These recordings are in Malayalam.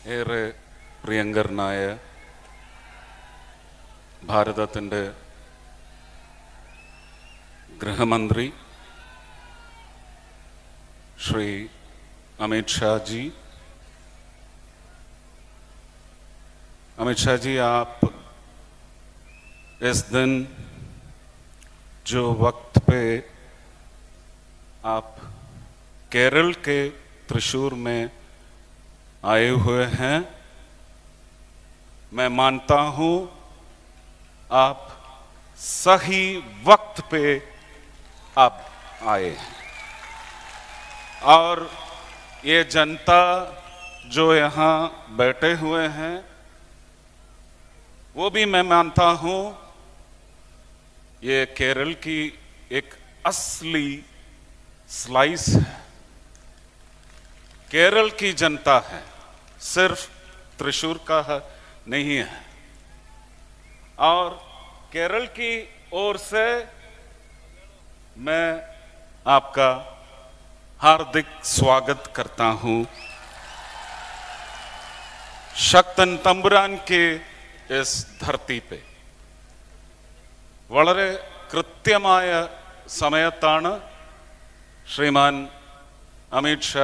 ഏറെ പ്രിയങ്കരനായ ഭാരതത്തിൻ്റെ ഗൃഹമന്ത്രി ശ്രീ अमित शाह जी अमित शाह जी आप इस दिन जो वक्त पे आप केरल के त्रिशूर में आए हुए हैं मैं मानता हूं आप सही वक्त पे आप आए हैं और ये जनता जो यहाँ बैठे हुए हैं वो भी मैं मानता हूँ ये केरल की एक असली स्लाइस है केरल की जनता है सिर्फ त्रिशूर का है, नहीं है और केरल की ओर से मैं आपका हार्दिक स्वागत करता हूं ശക്തൻ തമ്പുരാൻ കെ എസ് ധർത്തി പേ വളരെ കൃത്യമായ സമയത്താണ് ശ്രീമാൻ അമിത് ഷാ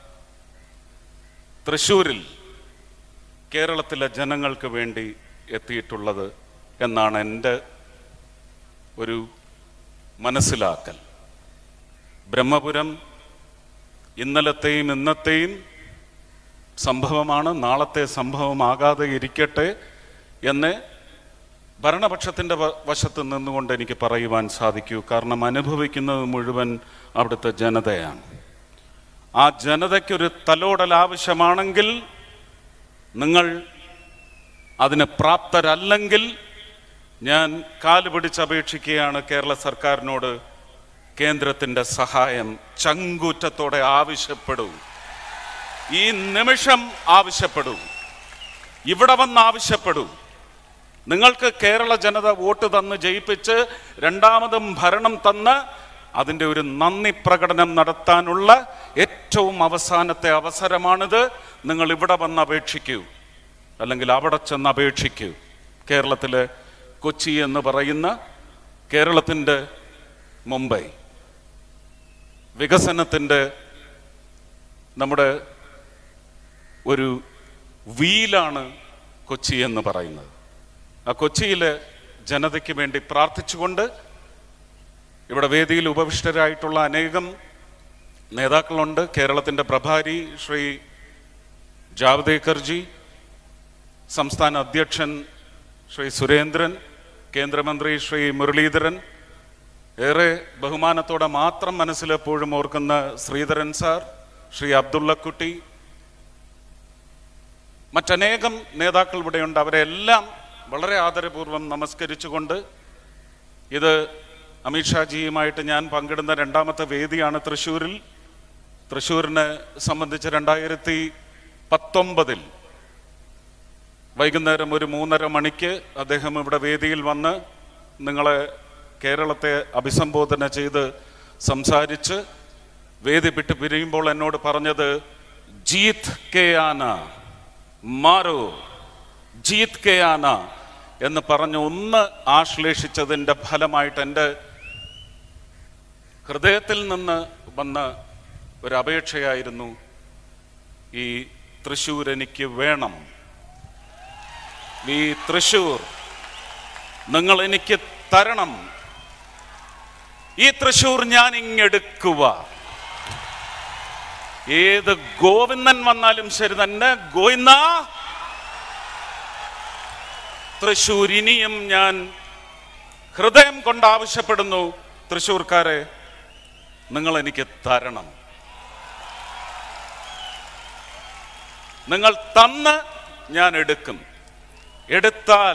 തൃശൂരിൽ കേരളത്തിലെ ജനങ്ങൾക്ക് വേണ്ടി എത്തിയിട്ടുള്ളത് എന്നാണ് എൻ്റെ ഒരു മനസ്സിലാക്കൽ ബ്രഹ്മപുരം ഇന്നലത്തെയും ഇന്നത്തെയും സംഭവമാണ് നാളത്തെ സംഭവമാകാതെ ഇരിക്കട്ടെ എന്ന് ഭരണപക്ഷത്തിൻ്റെ വ- വശത്ത് നിന്നുകൊണ്ട് എനിക്ക് പറയുവാൻ സാധിക്കൂ കാരണം അനുഭവിക്കുന്നത് മുഴുവൻ അവിടുത്തെ ജനതയാണ് ആ ജനതയ്ക്കൊരു തലോടൽ ആവശ്യമാണെങ്കിൽ നിങ്ങൾ അതിന് പ്രാപ്തരല്ലെങ്കിൽ ഞാൻ കാല് പിടിച്ചപേക്ഷിക്കുകയാണ് കേരള സർക്കാരിനോട് കേന്ദ്രത്തിൻ്റെ സഹായം ചങ്കൂറ്റത്തോടെ ആവശ്യപ്പെടൂ ഈ നിമിഷം ആവശ്യപ്പെടൂ ഇവിടെ വന്ന് ആവശ്യപ്പെടൂ നിങ്ങൾക്ക് കേരള ജനത വോട്ട് തന്ന് ജയിപ്പിച്ച് രണ്ടാമതും ഭരണം തന്ന് അതിൻ്റെ ഒരു നന്ദി പ്രകടനം നടത്താനുള്ള ഏറ്റവും അവസാനത്തെ അവസരമാണിത് നിങ്ങൾ ഇവിടെ വന്ന് അപേക്ഷിക്കൂ അല്ലെങ്കിൽ അവിടെ ചെന്ന് അപേക്ഷിക്കൂ കേരളത്തിലെ കൊച്ചി എന്ന് പറയുന്ന കേരളത്തിൻ്റെ മുംബൈ വികസനത്തിൻ്റെ നമ്മുടെ ഒരു വീലാണ് കൊച്ചി എന്ന് പറയുന്നത് ആ കൊച്ചിയിലെ ജനതയ്ക്ക് വേണ്ടി പ്രാർത്ഥിച്ചുകൊണ്ട് ഇവിടെ വേദിയിൽ ഉപവിഷ്ടരായിട്ടുള്ള അനേകം നേതാക്കളുണ്ട് കേരളത്തിൻ്റെ പ്രഭാരി ശ്രീ ജാവ്ദേക്കർജി സംസ്ഥാന അധ്യക്ഷൻ ശ്രീ സുരേന്ദ്രൻ കേന്ദ്രമന്ത്രി ശ്രീ മുരളീധരൻ ഏറെ ബഹുമാനത്തോടെ മാത്രം മനസ്സിലെപ്പോഴും ഓർക്കുന്ന ശ്രീധരൻ സാർ ശ്രീ അബ്ദുള്ളക്കുട്ടി മറ്റനേകം നേതാക്കൾ ഇവിടെയുണ്ട് അവരെല്ലാം വളരെ ആദരപൂർവ്വം നമസ്കരിച്ചുകൊണ്ട് ഇത് അമിത്ഷാജിയുമായിട്ട് ഞാൻ പങ്കിടുന്ന രണ്ടാമത്തെ വേദിയാണ് തൃശ്ശൂരിൽ തൃശ്ശൂരിനെ സംബന്ധിച്ച് രണ്ടായിരത്തി പത്തൊമ്പതിൽ വൈകുന്നേരം ഒരു മൂന്നര മണിക്ക് അദ്ദേഹം ഇവിടെ വേദിയിൽ വന്ന് നിങ്ങളെ കേരളത്തെ അഭിസംബോധന ചെയ്ത് സംസാരിച്ച് വേദി വിട്ട് പിരിയുമ്പോൾ എന്നോട് പറഞ്ഞത് ജീത് കെ ആന മാറോ ജീത് കെ ആന എന്ന് പറഞ്ഞ് ഒന്ന് ആശ്ലേഷിച്ചതിൻ്റെ ഫലമായിട്ട് എൻ്റെ ഹൃദയത്തിൽ നിന്ന് വന്ന ഒരു അപേക്ഷയായിരുന്നു ഈ തൃശ്ശൂർ എനിക്ക് വേണം ഈ തൃശ്ശൂർ നിങ്ങൾ എനിക്ക് തരണം ഈ തൃശ്ശൂർ ഞാൻ ഇങ്ങെടുക്കുക ഏത് ഗോവിന്ദൻ വന്നാലും ശരി തന്നെ ഗോവിന്ദ തൃശ്ശൂർ ഇനിയും ഞാൻ ഹൃദയം കൊണ്ട് ആവശ്യപ്പെടുന്നു തൃശ്ശൂർക്കാരെ നിങ്ങൾ എനിക്ക് തരണം നിങ്ങൾ തന്ന് ഞാൻ എടുക്കും എടുത്താൽ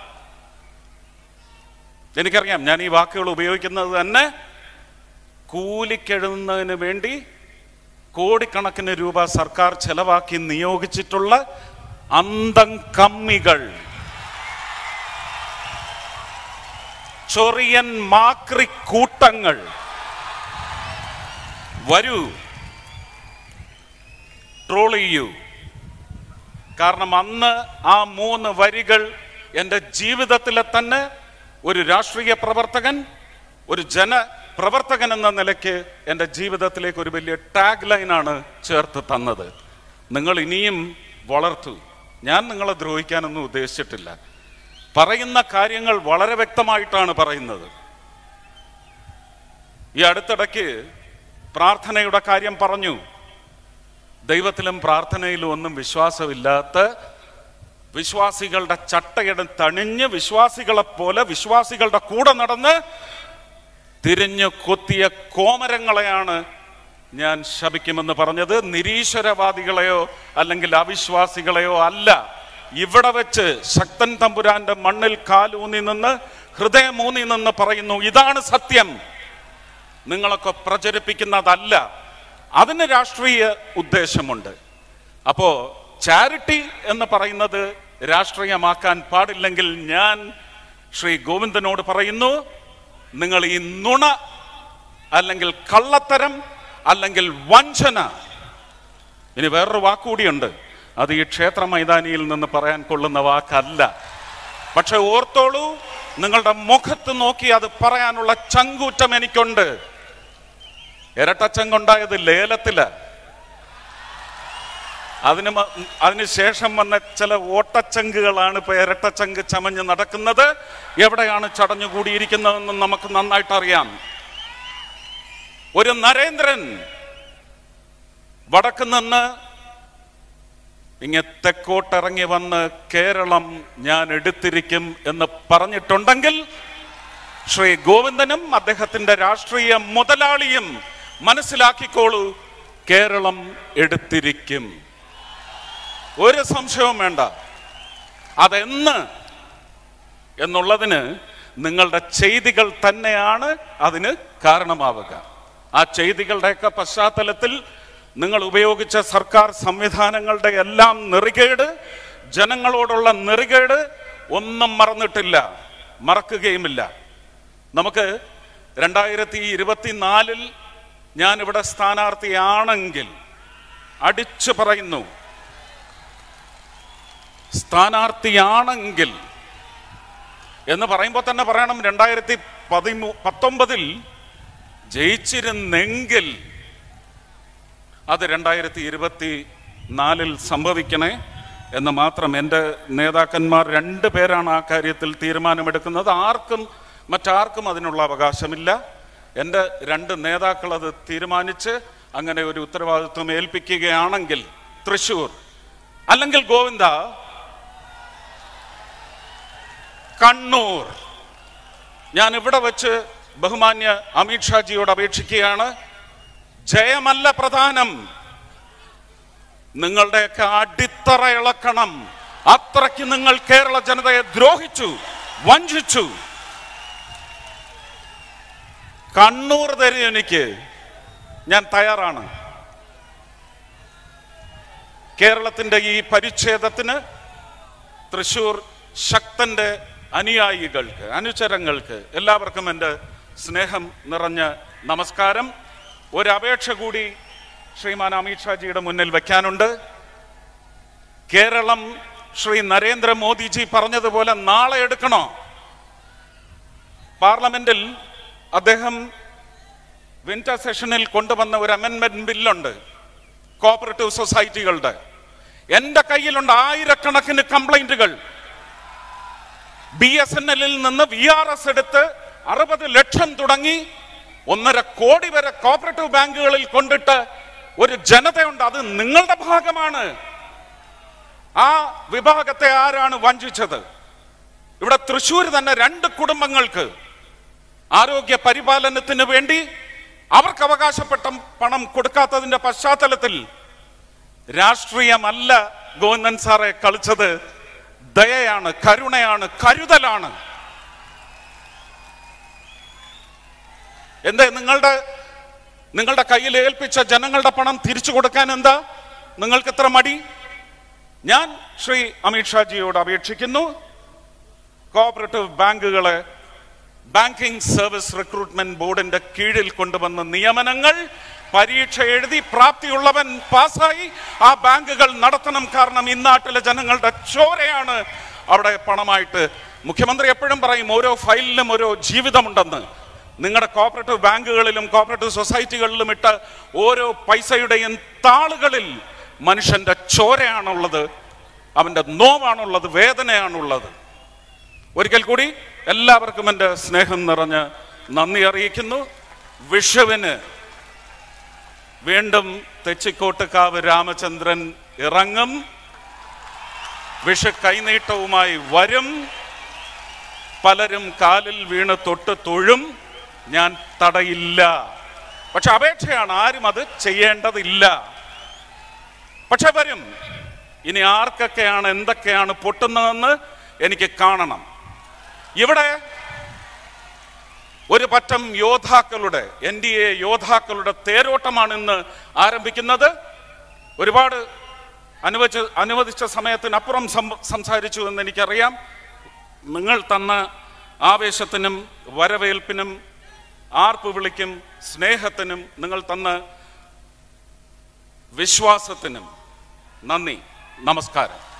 എനിക്കറിയാം ഞാൻ ഈ വാക്കുകൾ ഉപയോഗിക്കുന്നത് തന്നെ കൂലിക്കെഴുതുന്നതിന് വേണ്ടി കോടിക്കണക്കിന് രൂപ സർക്കാർ ചെലവാക്കി നിയോഗിച്ചിട്ടുള്ള അന്തം കമ്മികൾ ചൊറിയൻ മാക്രി കൂട്ടങ്ങൾ വരൂ ട്രോൾ ചെയ്യൂ കാരണം അന്ന് ആ മൂന്ന് വരികൾ എൻ്റെ ജീവിതത്തിലെ തന്നെ ഒരു രാഷ്ട്രീയ പ്രവർത്തകൻ ഒരു ജന പ്രവർത്തകൻ എന്ന നിലയ്ക്ക് എൻ്റെ ജീവിതത്തിലേക്ക് ഒരു വലിയ ടാഗ് ലൈനാണ് ചേർത്ത് തന്നത് നിങ്ങൾ ഇനിയും വളർത്തു ഞാൻ നിങ്ങളെ ദ്രോഹിക്കാനൊന്നും ഉദ്ദേശിച്ചിട്ടില്ല പറയുന്ന കാര്യങ്ങൾ വളരെ വ്യക്തമായിട്ടാണ് പറയുന്നത് ഈ അടുത്തിടയ്ക്ക് പ്രാർത്ഥനയുടെ കാര്യം പറഞ്ഞു ദൈവത്തിലും പ്രാർത്ഥനയിലും ഒന്നും വിശ്വാസമില്ലാത്ത വിശ്വാസികളുടെ ചട്ടയിട തണിഞ്ഞ് വിശ്വാസികളെ പോലെ വിശ്വാസികളുടെ കൂടെ നടന്ന് തിരിഞ്ഞു കൊത്തിയ കോമരങ്ങളെയാണ് ഞാൻ ശപിക്കുമെന്ന് പറഞ്ഞത് നിരീശ്വരവാദികളെയോ അല്ലെങ്കിൽ അവിശ്വാസികളെയോ അല്ല ഇവിടെ വെച്ച് ശക്തൻ തമ്പുരാന്റെ മണ്ണിൽ കാലൂന്നി നിന്ന് ഹൃദയമൂന്നി നിന്ന് പറയുന്നു ഇതാണ് സത്യം നിങ്ങളൊക്കെ പ്രചരിപ്പിക്കുന്നതല്ല അതിന് രാഷ്ട്രീയ ഉദ്ദേശമുണ്ട് അപ്പോ ചാരിറ്റി എന്ന് പറയുന്നത് രാഷ്ട്രീയമാക്കാൻ പാടില്ലെങ്കിൽ ഞാൻ ശ്രീ ഗോവിന്ദനോട് പറയുന്നു നിങ്ങൾ ഈ നുണ അല്ലെങ്കിൽ കള്ളത്തരം അല്ലെങ്കിൽ വഞ്ചന ഇനി വേറൊരു വാക്കുകൂടിയുണ്ട് അത് ഈ ക്ഷേത്ര മൈതാനിയിൽ നിന്ന് പറയാൻ കൊള്ളുന്ന വാക്കല്ല പക്ഷെ ഓർത്തോളൂ നിങ്ങളുടെ മുഖത്ത് നോക്കി അത് പറയാനുള്ള ചങ്കൂറ്റം എനിക്കുണ്ട് ഇരട്ടച്ചങ്കുണ്ടായത് ലേലത്തില അതിന് മ- അതിന് ശേഷം വന്ന ചില ഓട്ടച്ചങ്കുകളാണ് ഇപ്പൊ ഇരട്ടച്ചങ്ക് ചമഞ്ഞ് നടക്കുന്നത് എവിടെയാണ് ചടഞ്ഞുകൂടിയിരിക്കുന്നതെന്ന് നമുക്ക് നന്നായിട്ട് അറിയാം ഒരു നരേന്ദ്രൻ വടക്ക് നിന്ന് ഇങ്ങ തെക്കോട്ടിറങ്ങി വന്ന് കേരളം ഞാൻ എടുത്തിരിക്കും എന്ന് പറഞ്ഞിട്ടുണ്ടെങ്കിൽ ശ്രീ ഗോവിന്ദനും അദ്ദേഹത്തിന്റെ രാഷ്ട്രീയ മുതലാളിയും മനസ്സിലാക്കിക്കോളൂ കേരളം എടുത്തിരിക്കും ഒരു സംശയവും വേണ്ട അതെന്ന് എന്നുള്ളതിന് നിങ്ങളുടെ ചെയ്തികൾ തന്നെയാണ് അതിന് കാരണമാവുക ആ ചെയ്തികളുടെയൊക്കെ പശ്ചാത്തലത്തിൽ നിങ്ങൾ ഉപയോഗിച്ച സർക്കാർ സംവിധാനങ്ങളുടെ എല്ലാം നെറികേട് ജനങ്ങളോടുള്ള നെറികേട് ഒന്നും മറന്നിട്ടില്ല മറക്കുകയുമില്ല നമുക്ക് രണ്ടായിരത്തി ഇരുപത്തിനാലിൽ ഞാൻ ഇവിടെ സ്ഥാനാർത്ഥിയാണെങ്കിൽ അടിച്ചു പറയുന്നു സ്ഥാനാർത്ഥിയാണെങ്കിൽ എന്ന് പറയുമ്പോൾ തന്നെ പറയണം രണ്ടായിരത്തി പതിമൂ പത്തൊമ്പതിൽ ജയിച്ചിരുന്നെങ്കിൽ അത് രണ്ടായിരത്തി ഇരുപത്തി നാലിൽ സംഭവിക്കണേ എന്ന് മാത്രം എൻ്റെ നേതാക്കന്മാർ രണ്ട് പേരാണ് ആ കാര്യത്തിൽ തീരുമാനമെടുക്കുന്നത് ആർക്കും മറ്റാർക്കും അതിനുള്ള അവകാശമില്ല എൻ്റെ രണ്ട് നേതാക്കൾ അത് തീരുമാനിച്ച് അങ്ങനെ ഒരു ഉത്തരവാദിത്വം ഏൽപ്പിക്കുകയാണെങ്കിൽ തൃശൂർ അല്ലെങ്കിൽ ഗോവിന്ദ കണ്ണൂർ ഞാൻ ഇവിടെ വെച്ച് ബഹുമാന്യ അമിത്ഷാജിയോട് അപേക്ഷിക്കുകയാണ് ജയമല്ല പ്രധാനം നിങ്ങളുടെയൊക്കെ അടിത്തറ ഇളക്കണം അത്രയ്ക്ക് നിങ്ങൾ കേരള ജനതയെ ദ്രോഹിച്ചു വഞ്ചിച്ചു കണ്ണൂർ തരും എനിക്ക് ഞാൻ തയ്യാറാണ് കേരളത്തിന്റെ ഈ പരിച്ഛേദത്തിന് തൃശൂർ ശക്തന്റെ അനുയായികൾക്ക് അനുചരങ്ങൾക്ക് എല്ലാവർക്കും എൻ്റെ സ്നേഹം നിറഞ്ഞ നമസ്കാരം ഒരു അപേക്ഷ കൂടി ശ്രീമാൻ അമിത്ഷാജിയുടെ മുന്നിൽ വെക്കാനുണ്ട് കേരളം ശ്രീ നരേന്ദ്രമോദിജി പറഞ്ഞതുപോലെ നാളെ എടുക്കണോ പാർലമെന്റിൽ അദ്ദേഹം വിന്റർ സെഷനിൽ കൊണ്ടുവന്ന ഒരു അമെന്റ്മെന്റ് ബില്ലുണ്ട് കോപ്പറേറ്റീവ് സൊസൈറ്റികളുടെ എന്റെ കയ്യിലുണ്ട് ആയിരക്കണക്കിന് കംപ്ലൈന്റുകൾ ബി എസ് എൻ എല്ലിൽ നിന്ന് വി ആർ എസ് എടുത്ത് അറുപത് ലക്ഷം തുടങ്ങി ഒന്നര കോടി വരെ കോപ്പറേറ്റീവ് ബാങ്കുകളിൽ കൊണ്ടിട്ട് ഒരു ജനതയുണ്ട് അത് നിങ്ങളുടെ ഭാഗമാണ് ആ വിഭാഗത്തെ ആരാണ് വഞ്ചിച്ചത് ഇവിടെ തൃശ്ശൂർ തന്നെ രണ്ട് കുടുംബങ്ങൾക്ക് ആരോഗ്യ പരിപാലനത്തിന് വേണ്ടി അവർക്ക് അവകാശപ്പെട്ട പണം കൊടുക്കാത്തതിന്റെ പശ്ചാത്തലത്തിൽ രാഷ്ട്രീയമല്ല ഗോവിന്ദൻ സാറെ കളിച്ചത് ദയയാണ് കരുണയാണ് കരുതലാണ് എന്തേ നിങ്ങളുടെ നിങ്ങളുടെ കയ്യിൽ ഏൽപ്പിച്ച ജനങ്ങളുടെ പണം തിരിച്ചു കൊടുക്കാൻ എന്താ നിങ്ങൾക്ക് എത്ര മടി ഞാൻ ശ്രീ അമിത്ഷാജിയോട് അപേക്ഷിക്കുന്നു കോഓപ്പറേറ്റീവ് ബാങ്കുകളെ ബാങ്കിംഗ് സർവീസ് റിക്രൂട്ട്മെന്റ് ബോർഡിന്റെ കീഴിൽ കൊണ്ടുവന്ന നിയമനങ്ങൾ പരീക്ഷ എഴുതി പ്രാപ്തിയുള്ളവൻ പാസ്സായി ആ ബാങ്കുകൾ നടത്തണം കാരണം ഇന്നാട്ടിലെ ജനങ്ങളുടെ ചോരയാണ് അവിടെ പണമായിട്ട് മുഖ്യമന്ത്രി എപ്പോഴും പറയും ഓരോ ഫയലിലും ഓരോ ജീവിതമുണ്ടെന്ന് നിങ്ങളുടെ കോപ്പറേറ്റീവ് ബാങ്കുകളിലും കോപ്പറേറ്റീവ് സൊസൈറ്റികളിലും ഇട്ട ഓരോ പൈസയുടെയും താളുകളിൽ മനുഷ്യന്റെ ചോരയാണുള്ളത് അവന്റെ നോവാണുള്ളത് വേദനയാണുള്ളത് ഒരിക്കൽ കൂടി എല്ലാവർക്കും എൻ്റെ സ്നേഹം നിറഞ്ഞ് നന്ദി അറിയിക്കുന്നു വിഷുവിന് വീണ്ടും തെച്ചിക്കോട്ടുകാവ് രാമചന്ദ്രൻ ഇറങ്ങും വിഷു കൈനീട്ടവുമായി വരും പലരും കാലിൽ വീണ് തൊട്ട് തൊഴും ഞാൻ തടയില്ല പക്ഷെ അപേക്ഷയാണ് ആരും അത് ചെയ്യേണ്ടതില്ല പക്ഷെ വരും ഇനി ആർക്കൊക്കെയാണ് എന്തൊക്കെയാണ് പൊട്ടുന്നതെന്ന് എനിക്ക് കാണണം ഇവിടെ ഒരു പറ്റം യോദ്ധാക്കളുടെ എൻ ഡി എ യോദ്ധാക്കളുടെ തേരോട്ടമാണ് ഇന്ന് ആരംഭിക്കുന്നത് ഒരുപാട് അനുവദിച്ച അനുവദിച്ച സമയത്തിനപ്പുറം സം- സംസാരിച്ചു എന്ന് എനിക്കറിയാം നിങ്ങൾ തന്ന ആവേശത്തിനും വരവേൽപ്പിനും ആർപ്പ് വിളിക്കും സ്നേഹത്തിനും നിങ്ങൾ തന്ന വിശ്വാസത്തിനും നന്ദി നമസ്കാരം